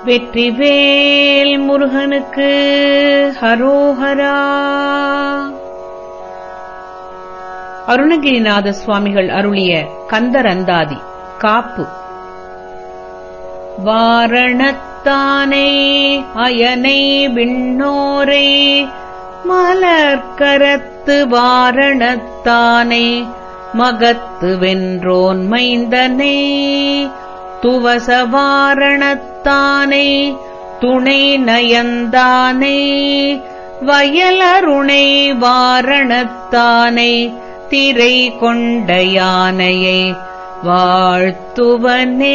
வெற்றிவேல் முருகனுக்கு ஹரோஹரா அருணகிரிநாத சுவாமிகள் அருளிய கந்தரந்தாதி காப்பு வாரணத்தானே அயனை விண்ணோரே மலர்கரத்து வாரணத்தானே மகத்து வென்றோன் மைந்தனே துவசவாரணத்தானே துணை நயந்தானே வயலருணை வாரணத்தானே திரை கொண்ட யானையை வாழ்த்துவனே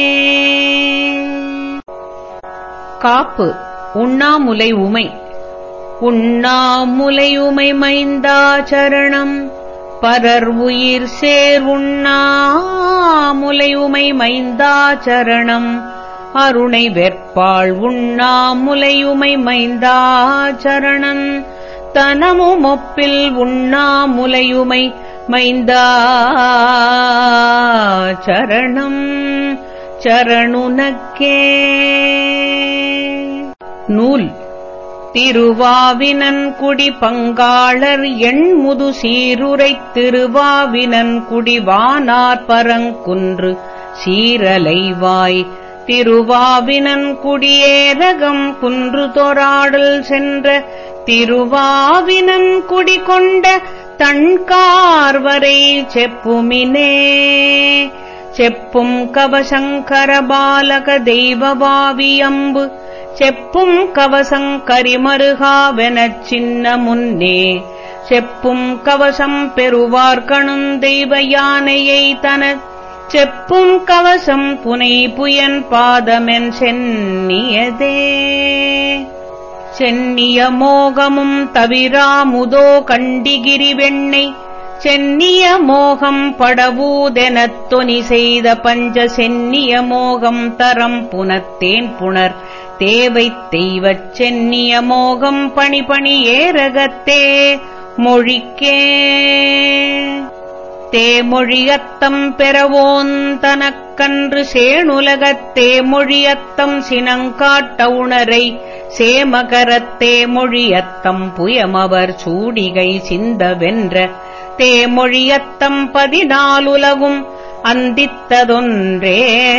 காப்பு உண்ணாமுலை உமை உண்ணாமுலை உமை மைந்தாச்சரணம் பரர் உயிர் சேர் உண்ணாமுலை உமை மைந்தாச்சரணம் அருணை வெற்பாள் உண்ணாமுலையுமை மைந்தாச்சரணம் தனமும் ஒப்பில் உண்ணாமுலையுமை மைந்தாச்சரணம் சரணுனக்கே நூல் திருவாவினன்குடி பங்காளர் எண்முது சீருரை திருவாவினன்குடி வானார் பரங்குன்று சீரலைவாய் திருவாவினன்குடியேரகம் குன்று தொராடல் சென்ற திருவாவினன்குடி கொண்ட தண்கார்வரை செப்புமினே செப்பும் கவசங்கர பாலக தெய்வபாவியம்பு செப்பும் கவசங்கரிமருகாவெனச் சின்ன முன்னே செப்பும் கவசம் பெறுவார்கணுந் தெய்வ யானையை தன செப்பும் கவசம் புனை புயன் பாதமென் சென்னியதே சென்னிய மோகமும் தவிராமுதோ கண்டிகிரி வெண்ணை சென்னிய மோகம் படவூதெனத் தொனி செய்த பஞ்ச சென்னிய மோகம் தரம் புனத்தேன் புணர் தேவை தெய்வச் சென்னிய மோகம் பணிபணி ஏரகத்தே மொழிக்கே தேமொழியத்தம் பெறவோன் தனக்கன்று சேணுலகத்தே மொழியத்தம் சினங்காட்ட உணரை சேமகரத்தே மொழியத்தம் புயமவர் சூடிகை சிந்தவென்ற தேமொழியத்தம் பதினாலுலகும் அந்தித்ததொன்றே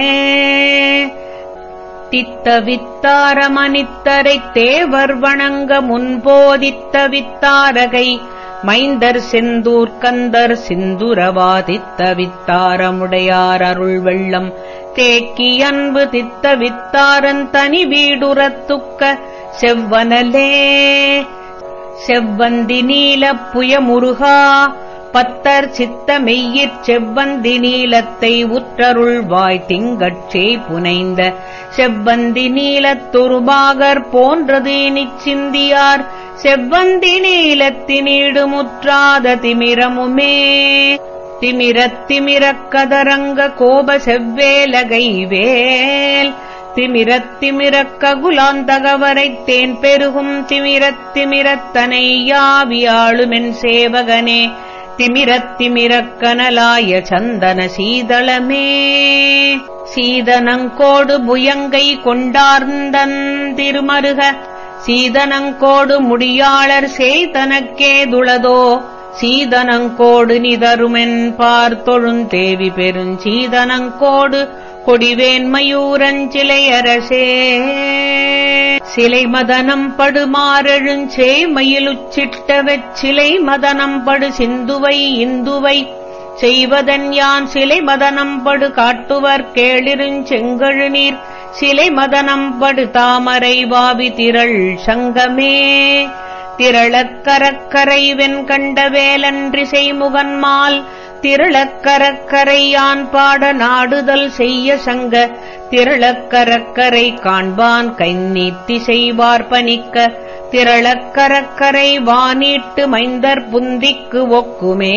தித்த வித்தாரமனித்தரைத் தேவர் வணங்க முன்போதித்த வித்தாரகை மைந்தர் செந்தூர் கந்தர் சிந்துரவாதித்த வித்தாரமுடையார் அருள் வெள்ளம் தேக்கி அன்பு தித்த வித்தாரன் தனி வீடுறத்துக்க செவ்வனலே செவ்வந்தி நீலப் புயமுருகா பத்தர் சித்த மெய்யிற் செவ்வந்தி நீலத்தை உற்றருள்வாய் திங்கட்சே புனைந்த செவ்வந்தி நீலத்துருபாகர் போன்றது நிச்சிந்தியார் செவ்வந்தி நீலத்தினீடு முற்றாத திமிரமுமே திமிரத் திமிரக் கதரங்க கோப செவ்வேலகை வேல் திமிரத் திமிரக் ககுலாந்தகவரைத் தேன் பெருகும் திமிரத் திமிரத்தனை யாவியாளுமென் சேவகனே திமிரத் திமிரக் கனலாய சந்தன சீதளமே சீதனங்கோடு புயங்கை கொண்டார்ந்தன் திருமருக சீதனங்கோடு முடியாளர் செய்தனக்கே துளதோ சீதனங்கோடு நிதருமென் பார்த்தொழுந்தேவி பெருஞ்சீதனங்கோடு கொடிவேன் மயூரஞ்சிலையரசே சிலை மதனம் படுமாறெழுஞ்சே மயிலுச்சிட்ட வெச்சிலை மதனம் படு சிந்துவை இந்துவை செய்வதன் யான் சிலை மதனம் படு காட்டுவர் கேளிருஞ்செங்கழு நீர் சிலை மதனம் படு தாமரை வாவி திரள் சங்கமே திரளக்கரக்கரை வெண்கண்ட வேலன்றி செய்முகன்மால் திரளக்கரக்கரை யான் பாட நாடுதல் செய்ய சங்க திரளக்கரக்கரை காண்பான் கைநீத்தி செய்வார் பணிக்க திரளக்கரக்கரை வானீட்டு மைந்தர் புந்திக்கு ஒக்குமே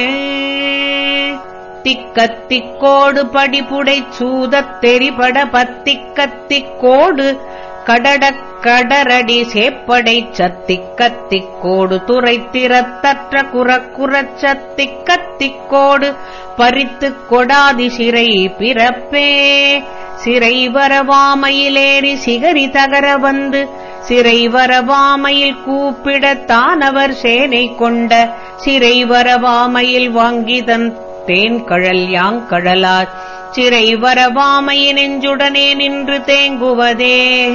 திக்கத்திக்கோடு படிப்புடைச் சூதத் தெரிபட பத்திக்கத்திக்கோடு கடடக் கடரடி சேப்படைச் சத்திக்கத்திக்கோடு துரைத்திறத்தற்ற குறக்குறச் சத்திக்கத்திக்கோடு பறித்துக் கொடாதி சிறை பிறப்பே சிறை வரவாமையிலேறி சிகரி தகர வந்து சிறை வரவாமையில் கூப்பிடத்தானவர் சேனை கொண்ட சிறை வரவாமையில் வாங்கிதன் தேன்கழல் யாங்கழலார் சிறை வரவாமையின் நெஞ்சுடனே நின்று தேங்குவதே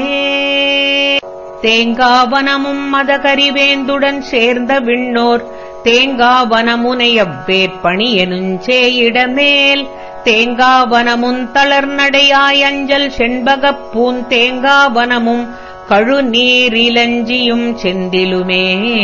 தேங்காவனமும் மதகரிவேந்துடன் சேர்ந்த விண்ணோர் தேங்காவனமுனையவ்வேற்பணி எனுஞ்சேயிடமேல் தேங்காவனமுன் தளர்நடையாய் அஞ்சல் செண்பகப் பூன் தேங்காவனமும் கழுநீரிலஞ்சியும் செந்திலுமே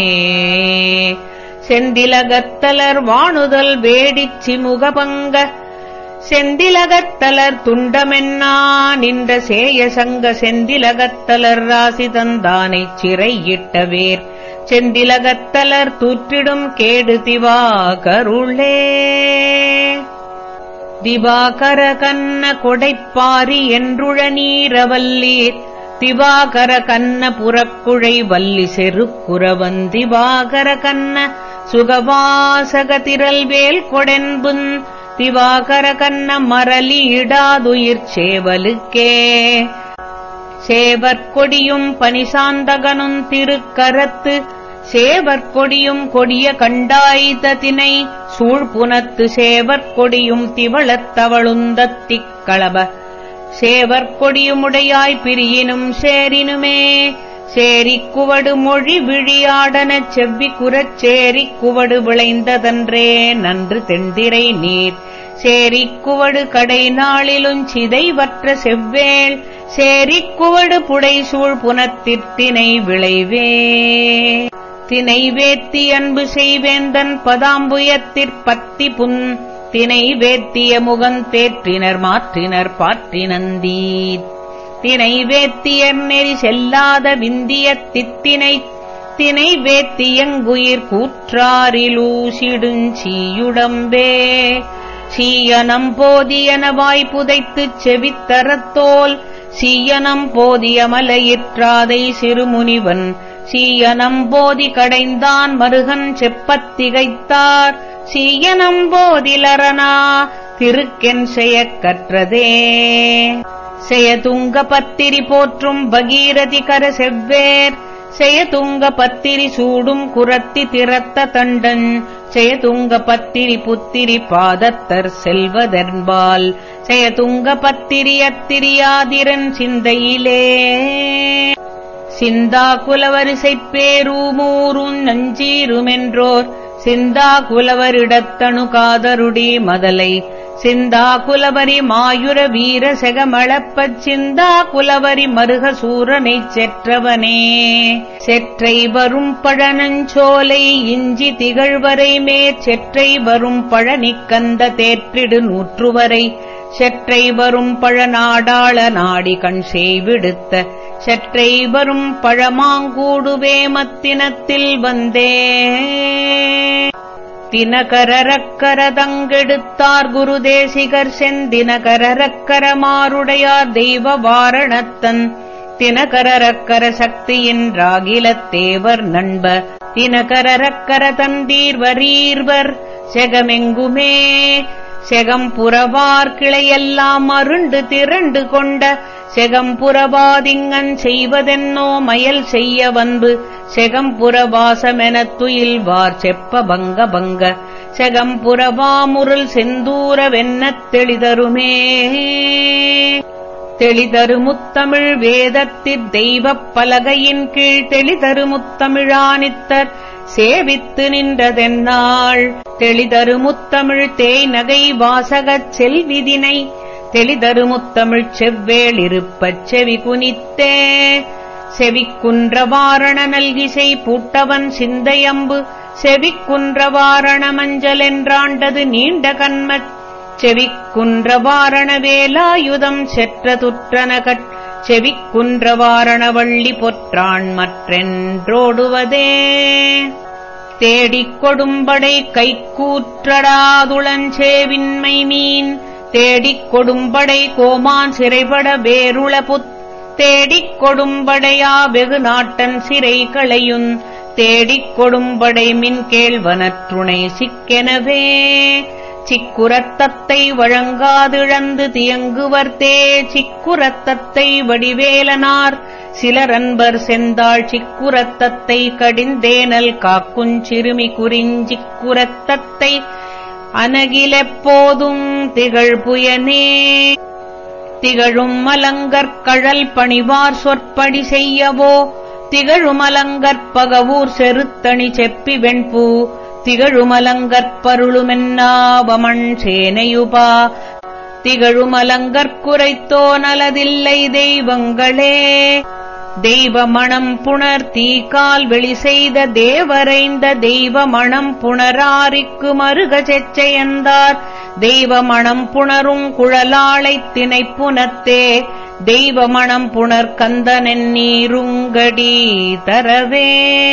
செந்திலகத்தலர் வாணுதல் வேடிச்சி முகபங்க செந்திலகத்தலர் துண்டமென்னா நின்ற சேய சங்க செந்திலகத்தலர் ராசி தந்தானைச் சிறையிட்ட வேர் செந்திலகத்தலர் தூற்றிடும் கேடு திவாகருளே திவாகர கண்ண கொடைப்பாரி என்றுழ நீரவல்லீர் திவாகர கண்ண புறக்குழை வல்லி செருக்குறவன் திவாகர கண்ண சுகவாசக திரல்வேல் கொடென்புன் திவாகர கண்ண மரலி இடாதுயிர் சேவலுக்கே சேவற்கொடியும் பனிசாந்தகனும் திருக்கரத்து சேவற்கொடியும் கொடிய கண்டாய்ததினை சூழ்புனத்து சேவற்கொடியும் திவளத்தவளுந்தத்திக் களப சேவற்கொடியுமுடையாய் பிரியினும் சேரினுமே சேரிக்குவடு மொழி விழியாடனச் செவ்வி குரச் சேரிக்குவடு விளைந்ததன்றே நன்று தென்திரை நீர் சேரிக்குவடு கடை நாளிலுஞ் சிதைவற்ற செவ்வேள் சேரிக்குவடு புடைசூழ் புனத்திற்தினை விளைவே தினை வேத்தி அன்பு செய்வேந்தன் பதாம்புயத்திற்பத்தி புன் தினை வேத்திய முகந்தேற்றினர் மாற்றினர் பாற்றினந்தீர் தினை வேத்தியர் நெறி செல்லாத விந்திய தித்தினை தினை வேத்தியங்குயிர் கூற்றாரிலூசிடுஞ்சீயுடம்பே சீயனம் போதியன வாய் புதைத்துச் செவித்தரத்தோல் சீயனம் போதிய மலையிற்றாதை சிறுமுனிவன் சீயனம் போதி கடைந்தான் மருகன் செப்பத்திகைத்தார் சீயனம் போதிலரனா திருக்கென் செய்யக் கற்றதே செயதுங்க பத்திரி போற்றும் பகீரதி கர செவ்வேர் செயதுங்க பத்திரி சூடும் குரத்தி திறத்த தண்டன் செயதுங்க பத்திரி புத்திரி பாதத்தர் செல்வதென்பால் செயதுங்க பத்திரி அத்திரியாதிரன் சிந்தையிலே சிந்தா குலவரிசைப் பேரூமூரும் நஞ்சீருமென்றோர் சிந்தா குலவரிடத்தணு காதருடி மதலை சிந்தா குலவரி மாயுர வீர செகமளப்பச் சிந்தா குலவரி மருக சூரனைச் செற்றவனே செற்றை வரும் பழனஞ்சோலை இஞ்சி திகழ்வரை மேற் செற்றை வரும் பழனிக்கந்த தேற்றிடு நூற்றுவரை செற்றை வரும் பழநாடாள நாடி கண் செய்விடுத்த செற்றை வரும் பழமாங்கூடுவே மத்தினத்தில் வந்தே தினகரரக்கர தங்கெடுத்தார் குருதேசிகர் செந்தினகரரக்கர மாருடையார் தெய்வ வாரணத்தன் தினகரரக்கர சக்தியின் ராகிலத்தேவர் நண்ப தினகரரக்கர தந்தீர் வரீர்வர் செகமெங்குமே செகம்புறவார் கிளையெல்லாம் அருண்டு திரண்டு கொண்ட செகம்புறவாதிங்கன் செய்வதென்னோ மயல் செய்ய வந்து செகம்புறவாசமெனத் துயில்வார் செப்ப பங்க பங்க செகம்புறவாமுருள் செந்தூர வென்னத் தெளிதருமே தெளிதரு முத்தமிழ் வேதத்திற் தெய்வப் பலகையின் கீழ் தெளிதரு முத்தமிழானித்தர் சேவித்து நின்றதென்னாள் தெளிதரு முத்தமிழ் தேய் நகை வாசகச் செல்விதினை தெளிதரு முத்தமிழ்ச் செவ்வேள் இருப்பச் செவி குனித்தே செவிக்குன்ற வாரண நல்கிசை பூட்டவன் சிந்தையம்பு செவிக்குன்ற வாரண மஞ்சள் என்றாண்டது நீண்ட கண்மச் செவிக்குன்ற வாரண வேலாயுதம் செற்ற துற்றனகட் செவிக்குன்ற வாரண வள்ளி பொற்றான் மற்றென்றோடுவதே தேடிக் கொடும்படை கைக்கூற்றடாதுளஞ்சேவின்மை மீன் தேடிக் கொடும்படை கோமான் சிறைபட வேருள புத் தேடிக் கொடும்படையா வெகு நாட்டன் சிறை களையுன் தேடிக் கொடும்படை மின் கேள்வனற்றுணை சிக்கெனவே சிக்குரத்தத்தை வழங்காதிழந்து தியங்குவர்த்தே சிக்குரத்தத்தை வடிவேலனார் சிலரன்பர் செந்தாள் சிக்குரத்தத்தை கடிந்தேனல் காக்குஞ் சிறுமி குறிஞ்சிக்குரத்தத்தை அனகிலெப்போதும் திகழ் புயனே திகழும் மலங்கற்கழல் பணிவார் சொற்படி செய்யவோ திகழுமலங்கற்பகவூர் செருத்தணி செப்பி வெண்பூ திகழுமலங்கற்பருளுமென்னாவமண் சேனையுபா திகழுமலங்கற்குரைத்தோ நலதில்லை தெய்வங்களே தெய்வ மணம் புணர் தீக்கால் வெளி செய்த தேவரைந்த தெய்வ மணம் புணராரிக்கு மருக செச்சையந்தார் தெய்வ மணம் புணரும் குழலாளைத் திணைப்புனத்தே தெய்வ மணம் புணர் கந்தனென் நீருங்கடி தரவே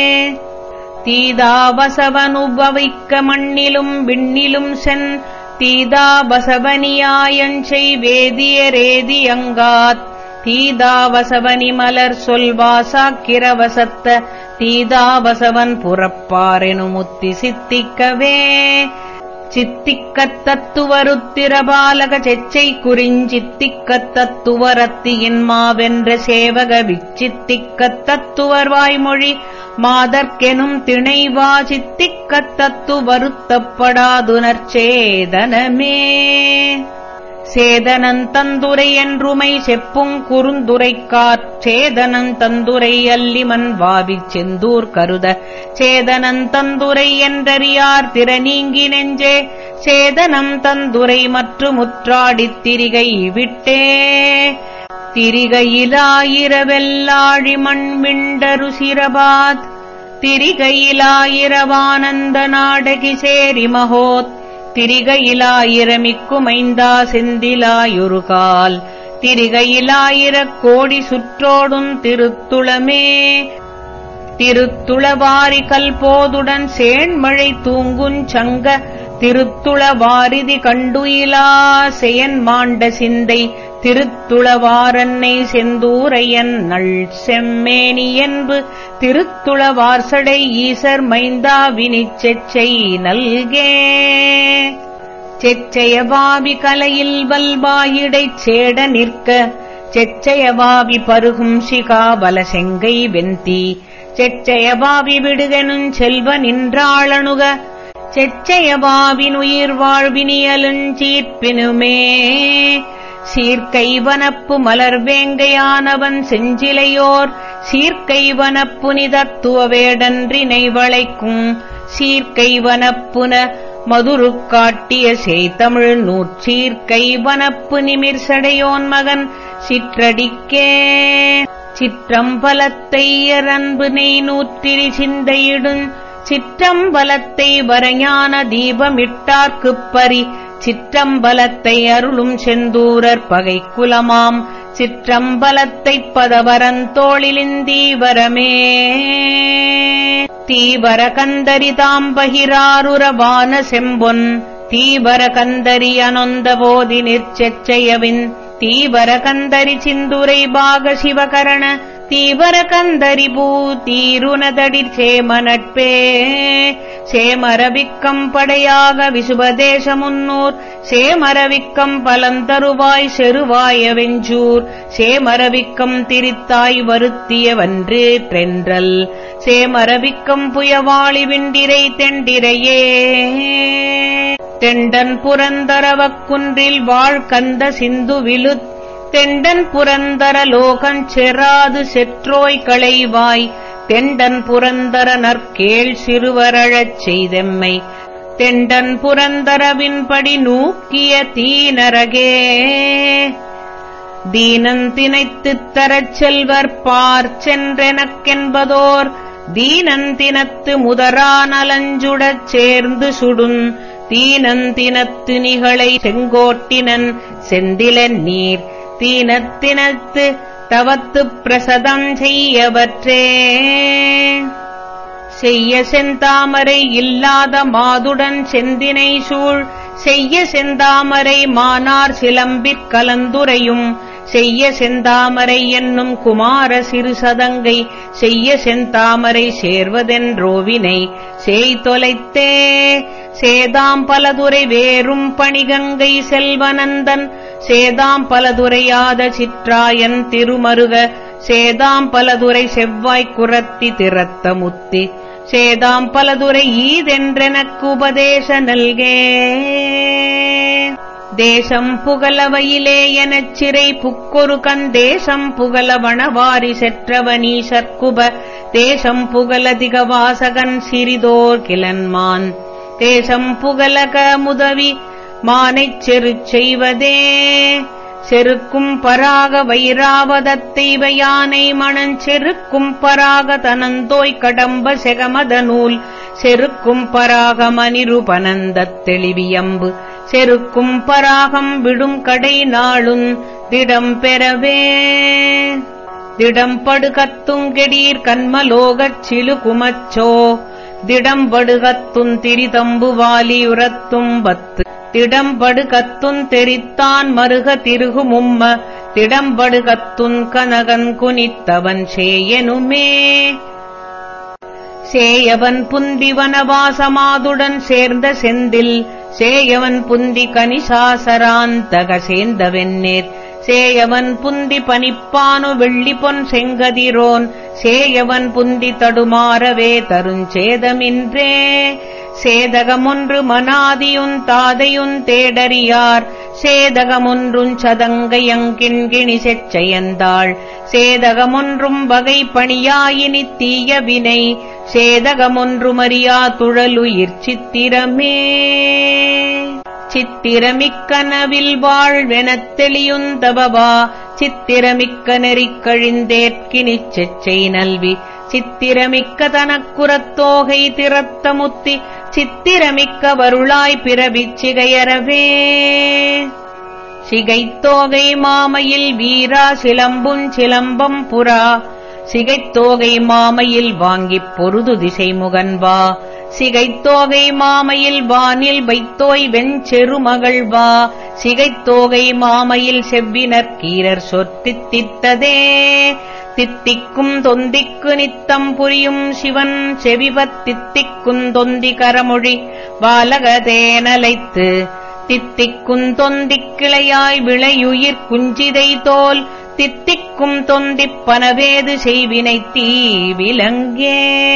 தீதாபசவனுபவிக்க மண்ணிலும் விண்ணிலும் சென் தீதாபசவனியாயஞ்செய் வேதியரேதியங்காத் தீதாவசவனி மலர் சொல்வாசாக்கிரவசத்த தீதாவசவன் புறப்பாரெனுமுத்தி சித்திக்கவே சித்திக்கத் தத்துவருத்திரபாலக செச்சை குறிஞ்சித்திக்கத் தத்துவரத்தியின் மாவென்ற சேவக விச்சித்திக்கத் தத்துவர் வாய்மொழி மாதர்க்கெனும் திணைவா சித்திக்கத் தத்து வருத்தப்படாதுனர்ச்சேதனமே சேதனந்தந்துரை என்றுமை செப்புங் குறுந்துரைக்காற் சேதனந்தந்துரை அல்லிமன் வாவிச் செந்தூர் கருத சேதனந்தந்துரை என்றறியார் திறநீங்கி நெஞ்சே சேதனம் தந்துரை மற்றும் முற்றாடித் திரிகை விட்டே திரிகையிலாயிரவெல்லாழி மண்மிண்டரு சிரபாத் திரிகையிலாயிரவானந்த நாடகி சேரி மகோத் திரிகையிலாயிரமிக்குமைந்தா செந்திலாயொருகால் திரிகையிலாயிரக் கோடி சுற்றோடும் திருத்துளமே திருத்துளவாரி கல்போதுடன் சேண்மழை தூங்குஞ் சங்க திருத்துளவாரிதி கண்டுயிலா செயன் மாண்ட சிந்தை திருத்துளவாரன்னை செந்தூரையன் நள் செம்மேனி என்பு திருத்துளவார்சடை ஈசர் மைந்தா வினிச்செச்சை நல்கே செச்சையவாவி கலையில் வல்வாயிடைச் சேட நிற்க செச்சையவாவி பருகும் சிகாபல செங்கை வெந்தி செச்சையவாவி விடுகெனுஞ் செல்வ நின்றாளணுக செச்சையவாவினுயிர் வாழ்வினியலுஞ்சீர்ப்பினுமே சீர்க்கைவனப்பு மலர்வேங்கையானவன் செஞ்சிலையோர் சீர்க்கைவனப்புனிதத்துவ வேடன்றினை வளைக்கும் சீர்க்கைவனப்புன மதுரு காட்டிய செய்தமிழ் நூற்சீர்க்கைவனப்பு நிமிர்சடையோன் மகன் சிற்றடிக்கே சிற்றம்பலத்தை அரன்பு நெய் நூற்றிரி சிந்தையிடுஞ் சிற்றம்பலத்தை வரஞான தீபமிட்டார்க்குப் பறி சிற்றம்பலத்தை அருளும் செந்தூரர் பகை குலமாம் சிற்றம்பலத்தைப் பதவரந்தோளிலிந்தீவரமே தீவர கந்தரி தாம்பகிராருரவான செம்பொன் தீவர கந்தரி அனொந்த போதி நிற்செச்சையவின் தீவர கந்தரி சிந்துரை பாக சிவகரண தீவர கந்தரி பூ தீருனதடிர் சேம நட்பே சேமரவிக்கம் படையாக விசுபதேச முன்னூர் சேமரவிக்கம் பலந்தருவாய் செருவாய வெஞ்சூர் சேமரவிக்கம் திரித்தாய் வருத்திய வன்று ட்ரென்றல் சேமரவிக்கம் புயவாளி விண்டிரை தெண்டிரையே தெண்டன் புரந்தரவக் குன்றில் வாழ்கந்த சிந்து விழுத் தெண்டன் புரந்தர லோகஞ் செராது செற்றோய் களைவாய் தெண்டன் புரந்தர நற்கேள் சிறுவரழச் செய்தெம்மை தெண்டன் புரந்தரவின்படி நூக்கிய தீனரகே தீனந்தினைத்துத் தரச் செல்வர் பார் சென்றெனக்கென்பதோர் தீனந்தினத்து முதரா நலஞ்சுடச் சேர்ந்து சுடுன் தீனந்தினத்து நிகளை செங்கோட்டினன் செந்திலன் நீர் தீனத்தினத்து தவத்துப் பிரசதம் செய்யவற்றே செய்ய செந்தாமரை இல்லாத மாதுடன் செந்தினை சூழ் செய்ய செந்தாமரை மானார் சிலம்பிற் கலந்துரையும் செய்ய செந்தாமரை என்னும் குமார சிறு சதங்கை செய்ய செந்தாமரை சேர்வதென்றோவினை சேய் தொலைத்தே சேதாம் பலதுரை வேறும் பணிகங்கை செல்வனந்தன் சேதாம் பலதுரையாத சிற்றாயன் திருமருக சேதாம் பலதுரை செவ்வாய்க் குரத்தி திறத்த முத்தி சேதாம் பலதுரை ஈதென்றெனக்கு உபதேச நல்கே தேசம் புகழவையிலே எனச் சிறை புக்கொரு கந்தேசம் புகழ வனவாரி செற்றவனீசற்குப தேசம் புகழதிக வாசகன் சிறிதோர் கிளன்மான் தேசம் புகழக முதவி மானைச் செரு செய்வதே செருக்கும் பராக வைராவதத்தை வையானை மணஞ்செருக்கும் பராக தனந்தோய் கடம்ப செகமத நூல் செருக்கும் பராக மனிருபனந்தத் தெளிவியம்பு செருக்கும் பராகம் விடும் கடை நாளும் திடம் பெறவே திடம்படுகத்துங்கெடீர் கண்மலோகச் சிலு குமச்சோ திடம்படுகத்துன் திரிதம்பு வாலியுரத்தும் பத்து திடம்படுகத்துன் தெரித்தான் மருக திருகு மும்ம திடம்படுகத்துன் கனகன் குனித்தவன் சேயனுமே சேயவன் புந்தி வனவாசமாதுடன் சேர்ந்த செந்தில் சேயவன் புந்தி கனிசாசராந்தக சேர்ந்த வெண்ணீர் சேயவன் புந்தி பனிப்பானு வெள்ளி பொன் செங்கதிரோன் சேயவன் புந்தி தடுமாறவே தருஞ்சேதமின்றே சேதகமொன்று மனாதியுன் தாதையுன் தேடறியார் சேதகமொன்றும் சதங்கையங்கிண்கிணி செச்சயந்தாள் சேதகமொன்றும் வகை பணியாயினி தீய வினை சேதகமொன்றுமறியா துழலுயிர் சித்திரமே சித்திரமிக்கனவில் வாழ்வெனத் தெளியுந்தபவா சித்திரமிக்க நெறிக்கழிந்தேற்கினிச் செச்சை நல்வி சித்திரமிக்க தனக்குரத்தோகை திறத்த முத்தி சித்திரமிக்க வருளாய் பிறவிச் சிகையறவே சிகைத்தோகை மாமையில் வீரா சிலம்பும் சிலம்பம் புறா சிகைத்தோகை மாமையில் வாங்கிப் பொருது திசை முகன்வா சிகைத்தோகை மாமையில் வானில் வைத்தோய் வெஞ்செருமகள் வா சிகைத்தோகை மாமையில் செவ்வினர் கீரர் சொத்தித்தித்ததே தித்திக்கும் தொந்திக்கு நித்தம் புரியும் சிவன் செவிபத் தித்திக்குந் தொந்தி கரமொழி பாலகதேனலைத்து தித்திக்குந் தொந்திக் கிளையாய் விளையுயிர் குஞ்சிதை தோல் தித்திக்கும் தொந்திப் பனவேது செய்வினை தீவிலங்கே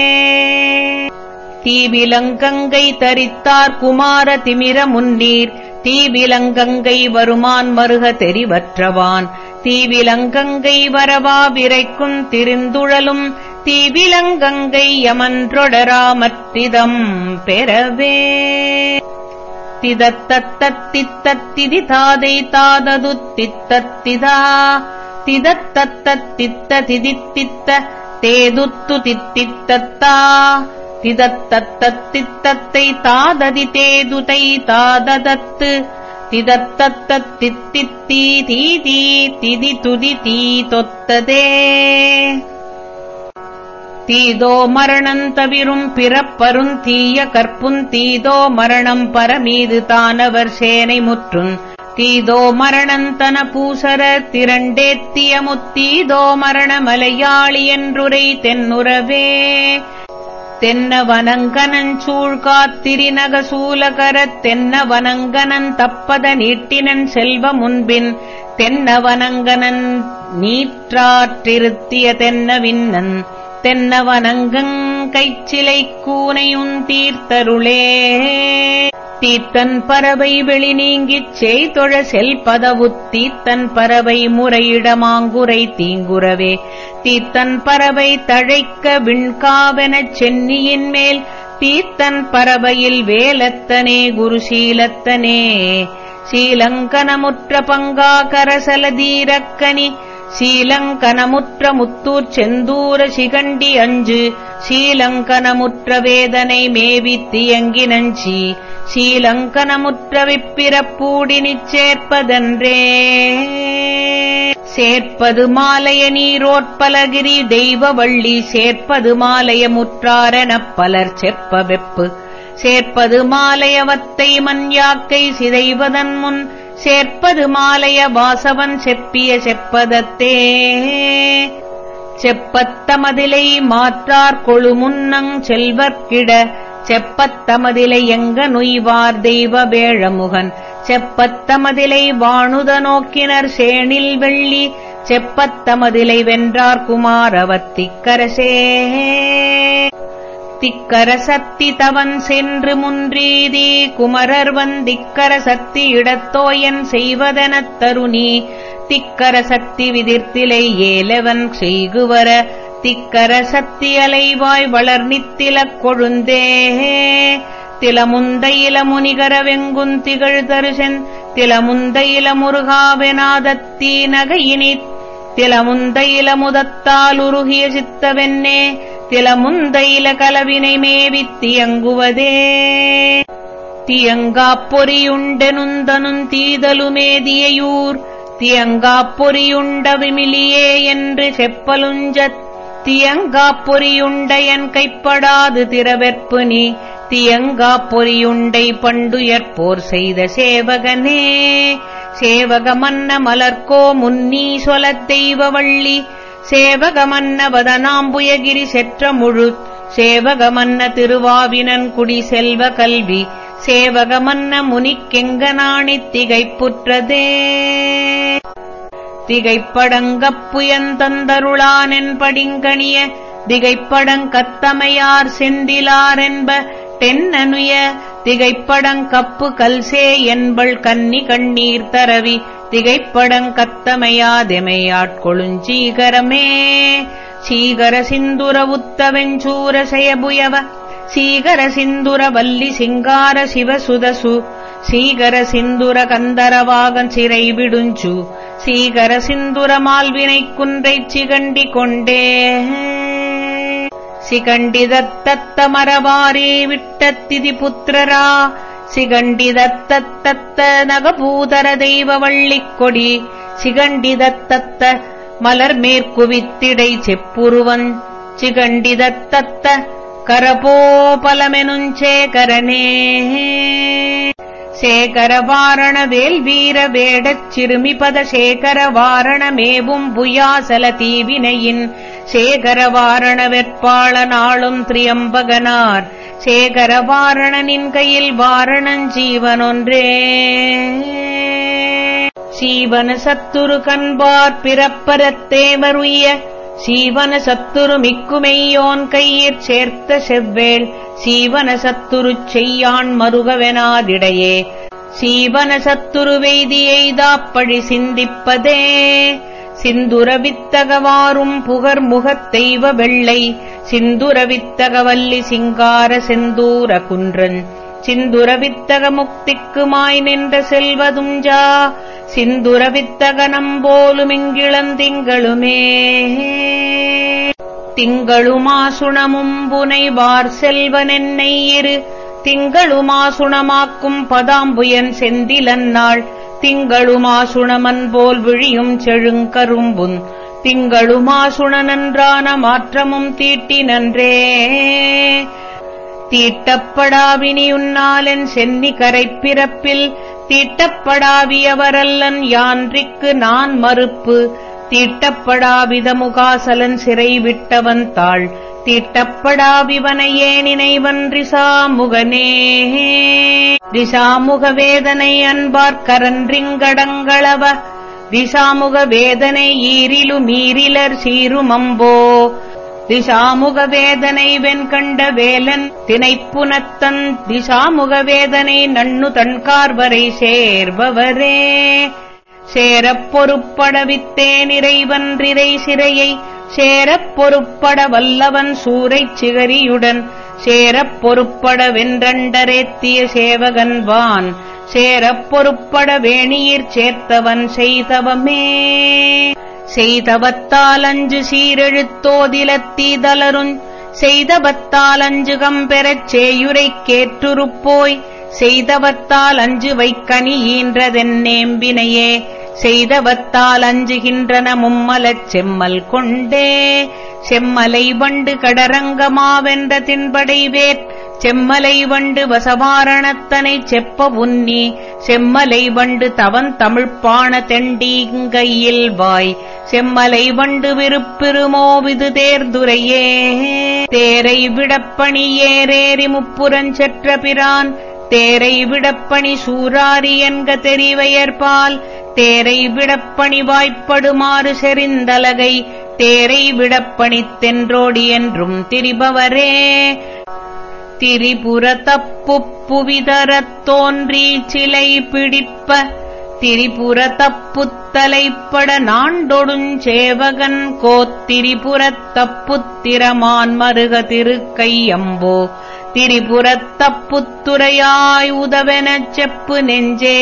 தீவிலங்கங்கை தரித்தார் குமார திமிர முன்னீர் தீவிலங்கங்கை வருமான் மருக தெரிவற்றவான் தீவிலங்கங்கை வரவா விரைக்கும் திரிந்துழலும் தீவிலங்கங்கை யமன்றொடராமற்றிதம் பெறவே திதத்தத்தித்தத்திதி தாதை தாதது தித்தத்திதா திதத்தத்தித்த திதித்தித்த தேதுத்து தித்தித்தத்தா திதத்தத்தித்தத்தை தாததி தேதுதை தாததத்து திதத்தத்தித்தித்தி தீதி திதி துதி தீ தொத்ததே தீதோ மரணம் தவிரும் பிறப்பருந் தீய கற்பும் தீதோ மரணம் பரமீது தானவர் சேனை முற்றுன் தீதோ மரணந்தன பூசர திரண்டேத்திய முத்தீதோ மரண மலையாளி என்றுரை தென்னுறவே தென்ன வனங்கனன் சூழ்காத்திரிநக சூலகரத் தென்ன வனங்கனன் தப்பத நீட்டினன் செல்வ முன்பின் தென்ன வனங்கனன் நீற்றாற்றிருத்திய தென்ன விண்ணன் தென்ன வனங்கங் கைச்சிலை கூனையுன் தீர்த்தருளே தீத்தன் பறவை வெளி நீங்கிச் செய்தொழ செல்பதவுத் தீத்தன் பறவை முறையிடமாங்குரை தீங்குறவே தீத்தன் பறவை தழைக்க விண்காவெனச் சென்னியின் மேல் தீத்தன் பறவையில் வேலத்தனே குருசீலத்தனே சீலங்கனமுற்ற பங்கா கரசலதீரக்கனி சீலங்கனமுற்ற முத்தூர் செந்தூர சிகண்டி அஞ்சு சீலங்கனமுற்ற வேதனை மேவித் தியங்கி நஞ்சி சீலங்கனமுற்ற விப்பிறப்பூடினிச் சேர்ப்பதன்றே சேர்ப்பது மாலைய நீரோட்பலகிரி தெய்வ வள்ளி சேர்ப்பது மாலைய முற்றாரெனப் பலர் செப்ப வெப்பு சேர்ப்பது மாலையவத்தை மண்யாக்கை சிதைவதன் முன் சேர்ப்பது மாலைய வாசவன் செப்பிய செப்பதத்தே செப்பத்தமதிலை மாற்றார் கொழுமுன்னங் செல்வர்க்கிட செப்பத்தமதிலை எங்க நுய்வார் தெய்வ வேழமுகன் செப்பத்தமதிலை வாணுத நோக்கினர் சேணில் வெள்ளி செப்பத்தமதிலை வென்றார் குமாரவத்திக்கரசே திக்கர சத்தி தவன் சென்று முன்றீதி குமரர் வந்திக்கர சத்தி இடத்தோயன் செய்வதெனத் தருணி திக்கர சக்தி விதிர்த்திலை ஏலவன் செய்குவர திக்கர சத்தி அலைவாய் வளர் நித்திலக் கொழுந்தே திலமுந்த இளமுனிகர வெங்குந் திகழ் தருசென் திலமுந்த இளமுருகாவெனாதத்தீ நகையினி திலமுந்த இளமுதத்தால் உருகிய சித்தவென்னே திலமுந்த இல கலவினை மேவித் தியங்குவதே தியங்காப் பொறியுண்டெனுந்தனுந் தீதலுமேதியையூர் தியங்காப் பொறியுண்ட விமிலியே என்று செப்பலுஞ்சத் தியங்காப் பொறியுண்ட என் கைப்படாது திறவெற்பு நீ தியங்காப் பொறியுண்டை பண்டுயற்போர் செய்த சேவகனே சேவகமன்ன மலர்க்கோ முன்னீ சொலத் தெய்வவள்ளி சேவகமன்ன வதனாம்புயகிரி செற்ற முழு சேவகமன்ன திருவாவினன் குடி செல்வ கல்வி சேவகமன்ன முனிக்கெங்கனாணித் திகைப்புற்றதே திகைப்படங்கப்புயந்தந்தருளானென் படிங்கணிய திகைப்படங்கத்தமையார் செந்திலாரென்ப தென்னனுய திகைப்படங்கப்பு கல்சே என்பள் கன்னி கண்ணீர் தரவி திகைப்படங்கத்தமையாதெமையாட்கொழுஞ்சீகரமே சீகர சிந்துர உத்தவெஞ்சூர செயபுயவ சீகர சிந்துர வல்லி சிங்கார சிவசுதசு சீகர சிந்துர கந்தரவாகன் சிறை விடுஞ்சு சீகர சிந்துர மால்வினைக் குன்றைச் சிகண்டி கொண்டே சிகண்டிதத்தத்த மரவாரே விட்டத்திதி புத்திரரா சிகண்டிதத்தத்த நகபூதர தெய்வவள்ளிக் கொடி சிகண்டிதத்தத்த மலர் மேற்குவித்திடை செப்புருவன் சிகண்டிதத்தத்த கரபோபலமெனுஞ்சேகரனே சேகரவாரண வேல்வீர வேடச் சிறுமிபத சேகரவாரணமேவும் புயாசல தீவினையின் சேகரவாரண வெற்பாள நாளும் திரியம்பகனார் சேகரவாரணனின் கையில் வாரணஞ்சீவனொன்றே சீவன சத்துரு கண்பார் பிறப்பரத்தேவருய சீவன சத்துரு மிக்குமெய்யோன் கையிற் சேர்த்த செவ்வேள் சீவன சத்துருச் செய்யான் மருகவெனாதிடையே சீவன சத்துரு வெய்தி எய்தாப்பழி சிந்திப்பதே சிந்துர வித்தகவாரும் புகர் முகத் தெய்வ வெள்ளை சிந்துர வித்தகவல்லி சிங்கார செந்தூர குன்றன் சிந்துர வித்தக முக்திக்குமாய் நின்ற செல்வதுஞ்சா சிந்துர வித்தக நம்போலுமிங்கிளந்திங்களுமே திங்களுமாசுணமும் புனைவார் செல்வனென்னை இரு திங்களுமாசுணமாக்கும் பதாம்புயன் செந்திலன்னாள் திங்களுமாசுணமன் போல் விழியும் செழுங்கரும்புன் திங்களுமாசுணனன்றான மாற்றமும் தீட்டி நன்றே தீட்டப்படாவினியுன்னாலென் சென்னி கரைப்பிறப்பில் தீட்டப்படாவியவரல்லன் யான்றிக்கு நான் மறுப்பு தீட்டப்படாவிதமுகாசலன் சிறை விட்டவன் தாள் தீட்டப்படாவிவனையே நினைவன்றி சாமுகனே திசாமுக வேதனை அன்பார்க்கரன்றிங்கடங்களவ திசாமுக வேதனை ஈரிலு மீரிலர் சீருமம்போ திசாமுக வேதனை வெண்கண்ட வேலன் தினைப்புனத்தன் திசாமுக வேதனை நண்ணு தன்கார்வரை சேர்பவரே சேரப் பொறுப்பட வித்தே நிறைவன்றிரை சிறையை சேரப் பொறுப்பட வல்லவன் சூரைச் சிகரியுடன் சேரப் பொறுப்பட வென்றண்டரேத்திய சேவகன்வான் சேரப் பொறுப்பட வேணியிற் சேர்த்தவன் செய்தவமே செய்தவத்தால் அஞ்சு சீரெழுத்தோதிலத்தீதலருஞ் செய்தவத்தால் அஞ்சு கம்பெறச் சேயுரைக் கேற்றுருப்போய் செய்தவத்தால் அஞ்சு வைக்கனி ஈன்றதென்னேம்பினையே செய்தவத்தால் அஞ்சுகின்றன மும்மலச் செம்மல் கொண்டே செம்மலை வண்டு கடரங்கமாவென்ற தின்படை வேற் செம்மலை வண்டு வசவாரணத்தனைச் செப்ப உன்னி செம்மலை வண்டு தவன் தமிழ்ப்பாண தெண்டீங்கையில் வாய் செம்மலை வண்டு விருப்பிருமோவிது தேர்துரையே தேரை விடப்பணி ஏரேறி முப்புறஞ்செற்ற பிரான் தேரை விடப்பணி சூராரி என்க தெரிவையற்பால் தேரை விடப்பணி வாய்ப்படுமாறு செறிந்தலகை தேரை விடப்பணித் தென்றோடி என்றும் திரிபவரே திரிபுர தப்புப்புவிதரத் தோன்றி சிலை பிடிப்ப திரிபுர தப்புத்தலைப்பட நாண்டொடுஞ்சேவகன் கோத்திரிபுரத் தப்புத்திரமான் மருக திருக்கையம்போ திரிபுரத் தப்புத்துறையாய் உதவெனச் செப்பு நெஞ்சே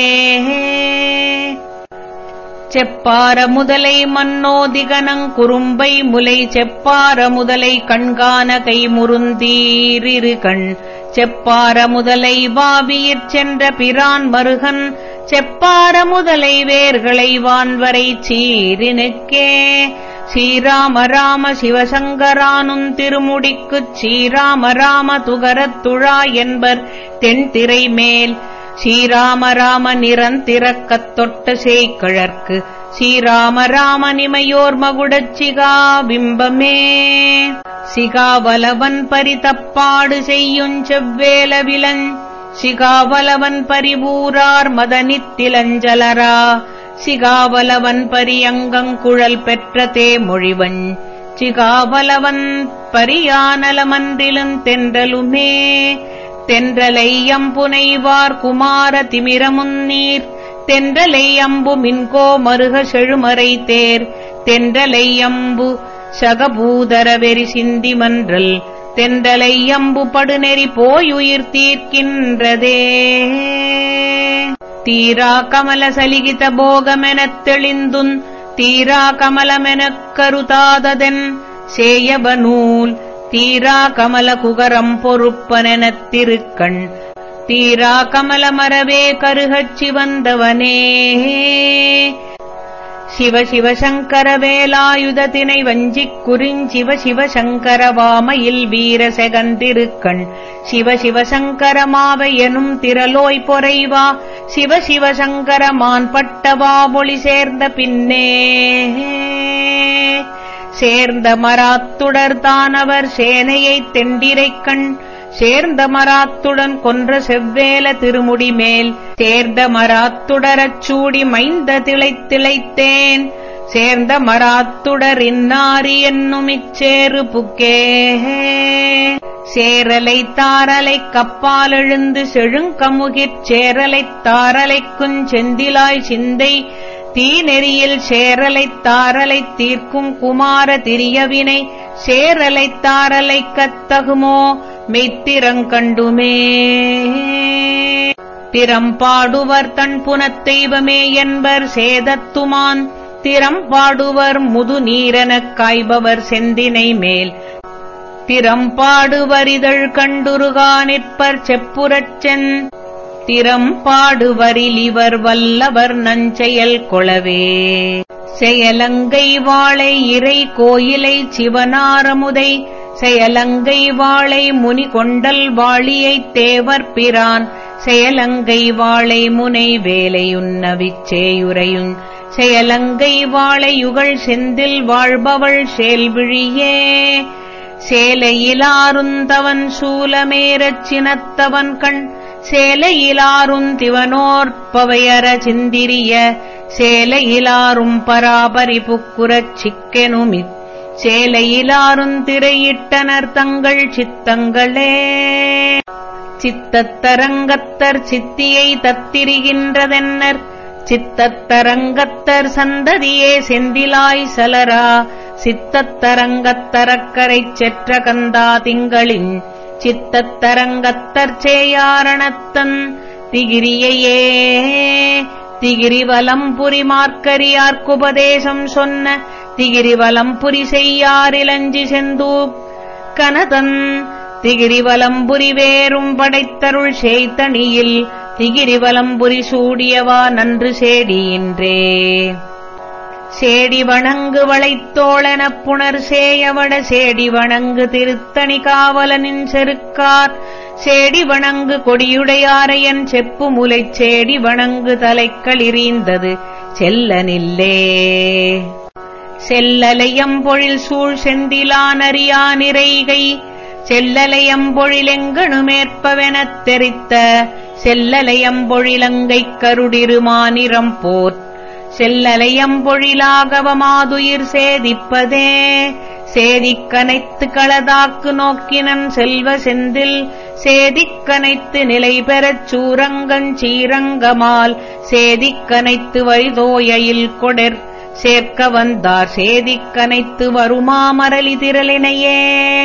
செப்பார முதலை மன்னோதிகனங் குறும்பை முலை செப்பார முதலை கண்கான கை முருந்தீரிரு கண் செப்பார முதலை வாவியிற் சென்ற பிரான் மருகன் செப்பார முதலை வேர்களை வான்வரை சீரினுக்கே ஸ்ரீராம ராம சிவசங்கரானும் திருமுடிக்குச் ஸ்ரீராம ராம துகரத்துழா என்பர் தென்திரை மேல் ஸ்ரீராம ராம நிரந்திரக்கத் தொட்ட சேய்கிழற்கு ஸ்ரீராம ராம நிமையோர் மகுடச் சிகா பிம்பமே சிகாவலவன் பரிதப்பாடு செய்யுஞ் செவ்வேல விலஞ் சிகாவலவன் பரிபூரார் மதனித்திலஞ்சலரா சிகாவலவன் பரியங்கங்குழல் பெற்ற தேமொழிவன் சிகாவலவன் பரியானலமன்றிலும் தென்றலுமே தென்றலை அம்புனைவார் குமார திமிரமுன்னீர் தென்றலை அம்பு மின்கோ மருக செழுமறை தேர் தென்றலை அம்பு சகபூதர வெறி சிந்தி மன்றல் தென்றலை அம்பு படுநெறி போயுயிர் தீர்க்கின்றதே தீரா கமல சலிகித போகமெனத் தெளிந்துன் தீரா கமலமெனக் கருதாததென் சேயபநூல் தீரா கமல குகரம் பொறுப்பனெனத் திருக்கண் தீரா கமல மரவே கருகச் சிவந்தவனே சிவ சிவ சங்கர வேலாயுதத்தினை வஞ்சிக் குறிஞ்சிவ சிவ சங்கர வாமையில் வீர செகந்திருக்கண் சிவ சிவ சங்கரமாவை எனும் திரலோய் பொறைவா சிவ சிவ சங்கரமான் பட்டவா மொழி சேர்ந்த பின்னே சேர்ந்த மராத்துடர் தானவர் சேனையைத் தெண்டிரைக் கண் சேர்ந்த மராத்துடன் கொன்ற செவ்வேல திருமுடி மேல் சேர்ந்த மராத்துடரச் சூடி மைந்த திளைத்திளைத்தேன் சேர்ந்த மராத்துடர் இன்னாரி என்னும் இச்சேறு புக்கே சேரலை தாரலை கப்பால் எழுந்து செழுங்கமுகிற் சேரலைத் தாரலைக்குஞ் செந்திலாய் சிந்தை தீநெறியில் சேரலைத் தாரலைத் தீர்க்கும் குமார திரியவினை சேரலைத் தாரலைக் கத்தகுமோ மெய்த்திரங்கண்டுமே திறம்பாடுவர் தன் புனத் தெய்வமே என்பர் சேதத்துமான் திறம்பாடுவர் முது நீரெனக் காய்பவர் செந்தினை மேல் திறம்பாடுவரிதழ் கண்டுருகா நிற்பர் செப்புரச்சென் திறம்பாடுவரில் இவர் வல்லவர் நஞ்செயல் கொளவே செயலங்கை வாழை இறை கோயிலை சிவனாரமுதை செயலங்கை வாழை முனி கொண்டல் வாழியைத் தேவர் பிரான் செயலங்கை வாழை முனை வேலையுன்னவிச் சேயுரையுங் செயலங்கை வாழையுகள் செந்தில் வாழ்பவள் சேல்விழியே சேலையிலாருந்தவன் சூலமேரச் சினத்தவன் கண் சேலையிலாருந்திவனோர்ப்பவையர சிந்திரிய சேலையிலாரும் பராபரி புக்குரச் சிக்கெனுமித் சேலையிலாருந்திரையிட்டனர் தங்கள் சித்தங்களே சித்தத்தரங்கத்தர் சித்தியை தத்திரிகின்றதென்னர் சித்தத்தரங்கத்தர் சந்ததியே செந்திலாய் சலரா சித்தத்தரங்கத்தரக்கரைச் செற்ற கந்தா திங்களின் சித்தத்தரங்கத்தர் சேயாரணத்தன் திகிரியையே திகிரிவலம்புரி மார்க்கரியார்க்குபதேசம் சொன்ன திகிரிவலம்புரி செய்யாரிலஞ்சி செந்தூப் கனதன் திகிரிவலம்புரி வேறும் படைத்தருள் சேய்த்தணியில் திகிரிவலம்புரி சூடியவா நன்று சேடியின்றே சேடி வணங்கு வளைத்தோழனப் புணர் சேயவட சேடி வணங்கு திருத்தணி காவலனின் செருக்கார் சேடி வணங்கு கொடியுடையாரையன் செப்பு முலைச் சேடி வணங்கு தலைக்களிறீந்தது செல்லனில்லே செல்லலையம்பொழில் சூழ் செந்திலானறியானிறைகை செல்லலையம்பொழிலெங்கணுமேற்பவெனத் தெரித்த செல்லலையம்பொழிலங்கைக் கருடிருமானிறம் போற் செல்லலையம்பொழிலாகவமாதுயிர் சேதிப்பதே சேதிக்கனைத்து களதாக்கு நோக்கினன் செல்வ செந்தில் சேதிக்கனைத்து நிலை பெறச் சூரங்கஞ் சீரங்கமால் சேதிக்கனைத்து வழிதோயில் கொடெர் சேர்க்க வந்தார் சேதிக்கனைத்து வருமாமரளி திரளினையே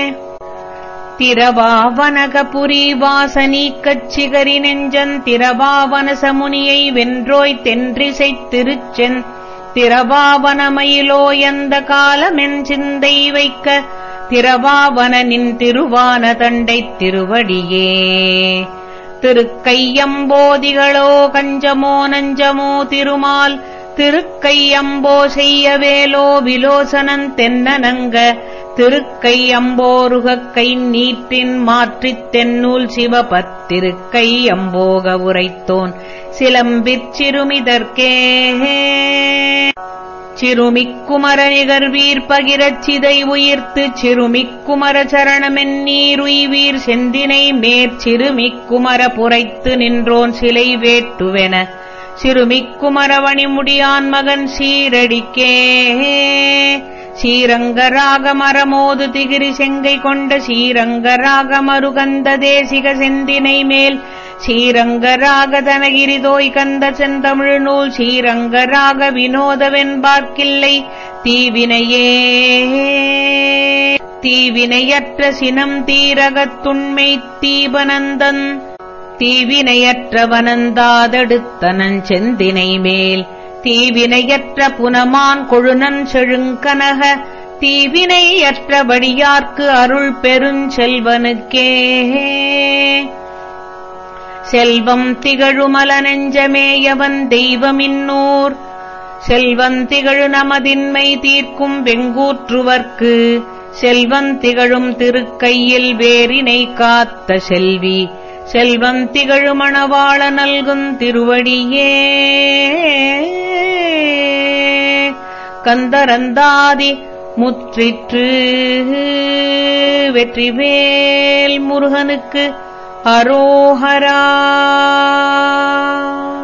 திரவாவனகபுரி வாசனீக்கச் சிகரி நெஞ்சன் திரவாவன சமுனியை வென்றோய் தென்றிசைத் திருச்சென் திரவாவனமயிலோயந்த காலமென் சிந்தை வைக்க திரவாவனனின் திருவான தண்டைத் திருவடியே திருக்கையம்போதிகளோ கஞ்சமோ நஞ்சமோ திருமால் திருக்கையம்போ செய்ய வேலோ விலோசனன் தென்னனங்க திருக்கையம்போருகக் கை நீட்டின் மாற்றித் தென்னூல் சிவபத்திருக்கை அம்போக உரைத்தோன் சிலம்பிற் சிறுமிதற்கே சிறுமிக்குமர நிகர்வீர் பகிரச் சிதை உயிர்த்து சிறுமிக்குமர சரணமென்னீருய்வீர் செந்தினை மேற்சிறுமிக்குமர புரைத்து நின்றோன் சிலை வேட்டுவென சிறுமிக்குமரவணிமுடியான் மகன் சீரடிக்கே ஸ்ரீரங்கராக மரமோது திகிரி செங்கை கொண்ட ஸ்ரீரங்கராக மருகந்த தேசிக செந்தினை மேல் ஸ்ரீரங்கராக தனகிரிதோய் கந்த செந்தமிழ் நூல் ஸ்ரீரங்கராக வினோதவென்பார்க்கில்லை தீவினையே தீவினையற்ற சினம் தீரகத்துண்மை தீபனந்தன் தீவினையற்றவனந்தாதெடுத்தனன் செந்தினை மேல் தீவினையற்ற புனமான் கொழுநன் செழுங்கனக தீவினையற்றபடியார்க்கு அருள் பெருஞ்செல்வனுக்கே செல்வம் திகழுமல நெஞ்சமேயவன் தெய்வமின்னூர் செல்வம் திகழு நமதின்மை தீர்க்கும் வெங்கூற்றுவர்க்கு செல்வம் திகழும் திருக்கையில் வேரினை காத்த செல்வி செல்வம் திகழு மணவாள நல்கும் திருவடியே கந்தரந்தாதி முற்றிற்று வெற்றிவேல் முருகனுக்கு அரோஹரா